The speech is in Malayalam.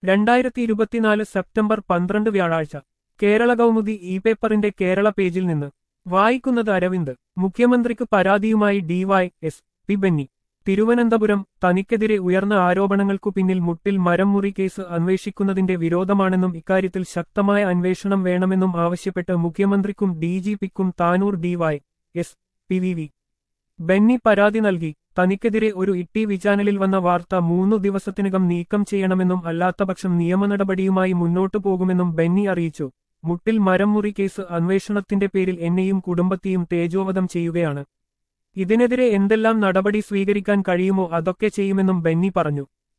രണ്ടായിരത്തി ഇരുപത്തിനാല് സെപ്റ്റംബർ പന്ത്രണ്ട് വ്യാഴാഴ്ച കേരള കൗമുദി ഇ പേപ്പറിന്റെ കേരള പേജിൽ നിന്ന് വായിക്കുന്നത് അരവിന്ദ് മുഖ്യമന്ത്രിക്ക് പരാതിയുമായി DY S P Benny Thiruvananthapuram തനിക്കെതിരെ ഉയർന്ന ആരോപണങ്ങൾക്കു പിന്നിൽ മുട്ടിൽ മരം മുറി കേസ് അന്വേഷിക്കുന്നതിന്റെ വിരോധമാണെന്നും ഇക്കാര്യത്തിൽ ശക്തമായ അന്വേഷണം വേണമെന്നും ആവശ്യപ്പെട്ട് മുഖ്യമന്ത്രിക്കും ഡിജിപിക്കും Tanur DY S P V V Benny പരാതി നൽകി തനിക്കെതിരെ ഒരു ഇട്ടി വി ചാനലിൽ വന്ന വാർത്ത മൂന്നു ദിവസത്തിനകം നീക്കം ചെയ്യണമെന്നും അല്ലാത്തപക്ഷം നിയമനടപടിയുമായി മുന്നോട്ടു പോകുമെന്നും ബെന്നി അറിയിച്ചു മുട്ടിൽ മരം മുറി കേസ് അന്വേഷണത്തിന്റെ പേരിൽ എന്നെയും കുടുംബത്തെയും തേജോവധം ചെയ്യുകയാണ് ഇതിനെതിരെ എന്തെല്ലാം നടപടി സ്വീകരിക്കാൻ കഴിയുമോ അതൊക്കെ ചെയ്യുമെന്നും ബെന്നി പറഞ്ഞു